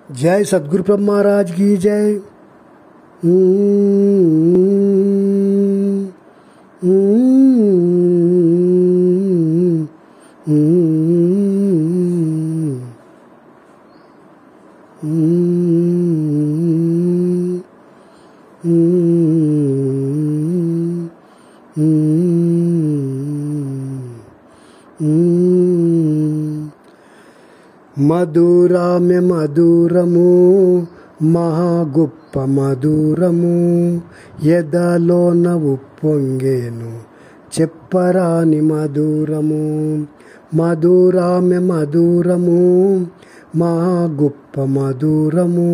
जय सदगुरु ब्रह्म महाराज की जय हम्म, हम्म, हम्म, हम्म, हम्म, हम्म। మధురామ్య మధురము మహా గొప్ప మధురము ఎదలోన ఉప్పొంగేను చెప్పరాని మధురము మధురామ్య మధురము మహా గొప్ప మధురము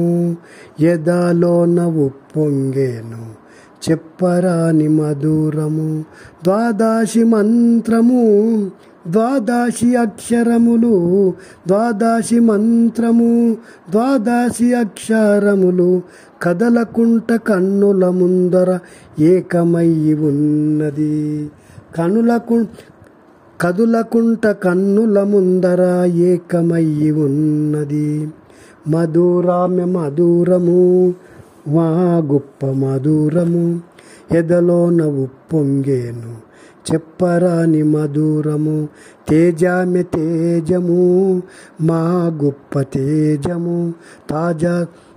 ఎదలోన ఉప్పొంగేను చెప్పరాని మధురము ద్వాదశి మంత్రము ద్వాదశి అక్షరములు ద్వాదశి మంత్రము ద్వాదశి అక్షరములు కదలకుంట కన్నుల ముందర ఏకమయ్యి ఉన్నది కనులకు కదులకుంట కన్నుల ముందర ఏకమయ్యి ఉన్నది మధురామ్య మధురము వా గొప్ప మధురము ఎదలోన ఉప్పొంగేను చెప్పరాని మధురము తేజామె తేజము మా గొప్ప తేజము తాజా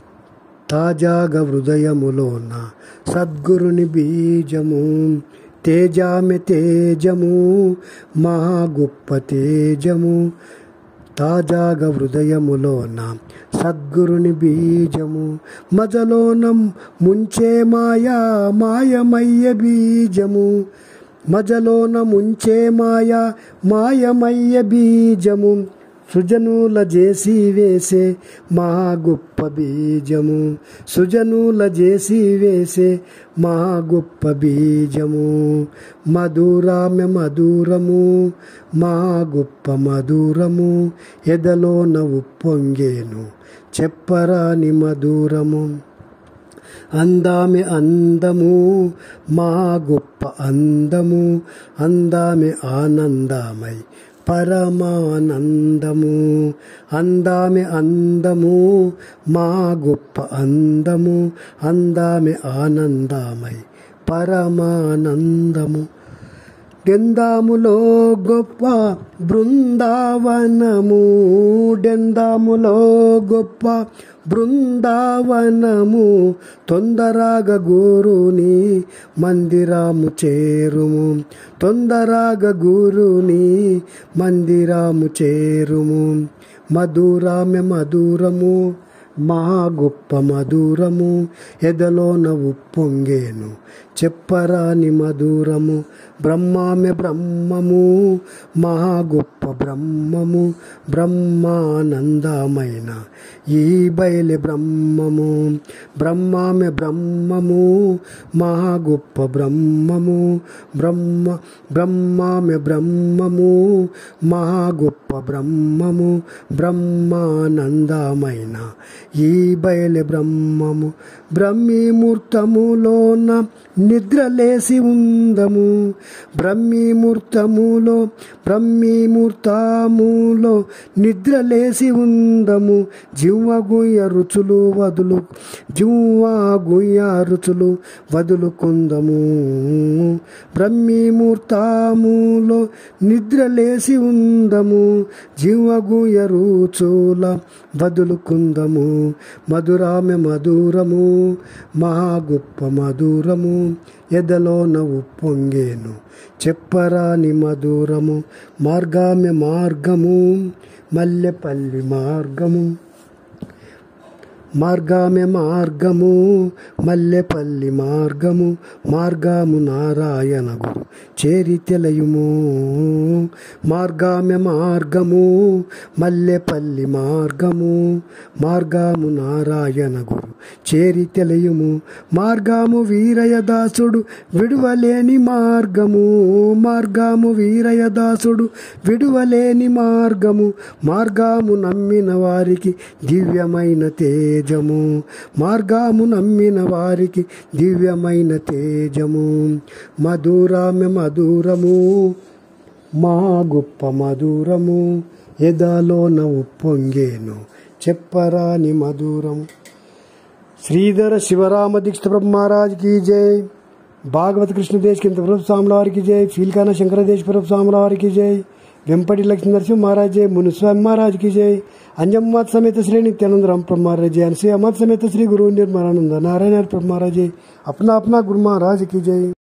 తాజాగా హృదయములోన సద్గురుని బీజము తేజామె తేజము మా గొప్ప తేజము తాజాగా హృదయములోన సద్గురుని బీజము మజలోన ముంచే మాయా మాయమయ్య బీజము మజలోన ముంచే మాయా మాయమయ్య బీజము సృజనుల చేసి వేసే మా గొప్ప బీజము సృజనుల చేసి వేసే మా గొప్ప బీజము మధురామ్య మధురము మా గొప్ప మధురము ఎదలోన ఉప్పొంగేను చెప్పరాని మధురము అందామె అందము మా గొప్ప అందము అందామె ఆనందమై పరమానందము అందామె అందము మా గొప్ప అందము అందామె ఆనందమై పరమానందము డెందాములో గొప్ప బృందావనము డెందాములో గొప్ప బృందావనము తొందరగా గురుని మందిరాము చేరుము తొందరగా గురుని మందిరాము చేరుము మధురామ్య మధురము మా గొప్ప మధురము ఎదలోన ఉప్పొంగేను చెప్పరాని మధురము బ్రహ్మామె బ్రహ్మము మా గొప్ప బ్రహ్మము బ్రహ్మానందమైన ఈ బయలు బ్రహ్మము బ్రహ్మామె బ్రహ్మము మా గొప్ప బ్రహ్మము బ్రహ్మ బ్రహ్మామె బ్రహ్మము మా గొప్ప బ్రహ్మము బ్రహ్మానందమైన ఈ బయలు బ్రహ్మము బ్రహ్మీమూర్తములోన నిద్రలేసి ఉందము బ్రహ్మీమూర్తములో బ్రహ్మీమూర్తములో నిద్రలేసి ఉందము జివ్వగుయ్య రుచులు వదులు జివ్వగుయ్య రుచులు వదులుకుందము బ్రహ్మీమూర్తములో నిద్రలేసి ఉందము జివ్వగుయ్య రుచుల వదులుకుందము మధురామె మధురము మహా గొప్ప మధురము ఎదలోన ఉప్పొంగేను చెప్పరాని మధురము మార్గామె మార్గము మల్లెపల్లి మార్గము మార్గామె మార్గము మల్లెపల్లి మార్గము మార్గము నారాయణ గురు చేరి తెలియుము మార్గామె మార్గము మల్లెపల్లి మార్గము మార్గము నారాయణ గురు చేరి తెలియుము మార్గము వీరయ దాసుడు విడువలేని మార్గము మార్గము వీరయ దాసుడు విడువలేని మార్గము మార్గము నమ్మిన వారికి దివ్యమైన తేజము మార్గము నమ్మిన వారికి దివ్యమైన తేజము మధురామె మధురము మా గొప్ప మధురము ఎదలోన ఉప్పొంగేను చెప్పరాని మధురం శ్రీధర శివరామ దీక్షిత ప్రభు మహారాజ్ की जय భాగవత కృష్ణదేశ్ కింద ప్రభు స్వాముల వారికి జై ఫీల్కాన శంకరదేశ్ ప్రభు స్వాముల వారికి జై వెంపటి లక్ష్మీ నరసింహ మహారాజ్ జై మునుస్వామి మహారాజ్ की जय అంజమ్మాత్ సమేత శ్రీ నిత్యానంద రాम ప్రభు महाराज जय అనసూయ అమాత్ సమేత శ్రీ గురు నిర్మలానంద నారాయణ ప్రభు महाराज जय अपना अपना गुरु महाराज की जय